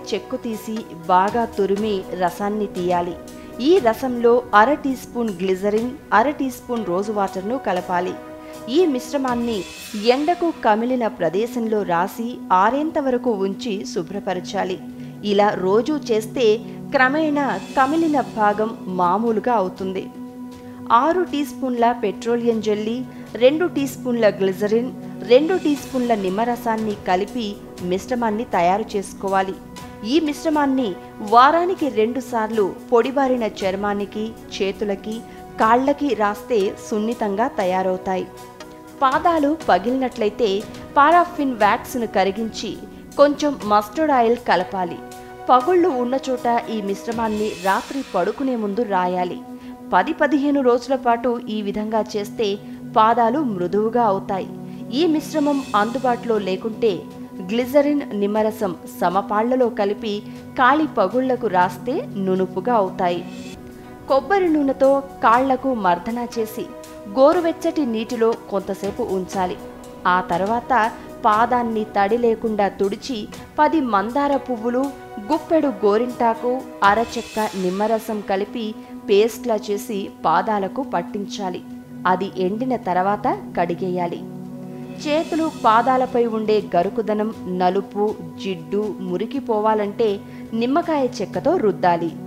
చెక్కు తీసి బాగా తురిమి రసాన్ని తీయాలి ఈ రసంలో అర టీ స్పూన్ గ్లిజరిన్ అర టీ స్పూన్ రోజు వాటర్ను కలపాలి ఈ మిశ్రమాన్ని ఎండకు కమిలిన ప్రదేశంలో రాసి ఆరేంత వరకు ఉంచి శుభ్రపరచాలి ఇలా రోజూ చేస్తే క్రమేణా కమిలిన భాగం మామూలుగా అవుతుంది ఆరు టీ స్పూన్ల పెట్రోలియం జెల్లీ రెండు టీ స్పూన్ల గ్లిజరిన్ రెండు టీ స్పూన్ల నిమ్మరసాన్ని కలిపి మిశ్రమాన్ని తయారు చేసుకోవాలి ఈ మిశ్రమాన్ని వారానికి రెండు సార్లు పొడిబారిన చర్మానికి చేతులకి కాళ్ళకి రాస్తే సున్నితంగా తయారవుతాయి పాదాలు పగిలినట్లయితే పారాఫిన్ వ్యాక్స్ను కరిగించి కొంచెం మస్టర్డ్ ఆయిల్ కలపాలి పగుళ్ళు ఉన్న చోట ఈ మిశ్రమాన్ని రాత్రి పడుకునే ముందు రాయాలి పది పదిహేను రోజుల పాటు ఈ విధంగా చేస్తే పాదాలు మృదువుగా అవుతాయి ఈ మిశ్రమం అందుబాటులో లేకుంటే గ్లిజరిన్ నిమ్మరసం సమపాళ్లలో కలిపి కాలి పగుళ్లకు రాస్తే నునుపుగా అవుతాయి కొబ్బరి నూనెతో కాళ్లకు మర్దన చేసి గోరువెచ్చటి నీటిలో కొంతసేపు ఉంచాలి ఆ తర్వాత పాదాన్ని తడి లేకుండా తుడిచి పది మందార పువ్వులు గుప్పెడు గోరింటాకు అరచెక్క నిమ్మరసం కలిపి పేస్ట్లా చేసి పాదాలకు పట్టించాలి అది ఎండిన తర్వాత కడిగేయాలి చేతులు పాదాలపై ఉండే గరుకుదనం నలుపు జిడ్డు మురికి పోవాలంటే నిమ్మకాయ చెక్కతో రుద్దాలి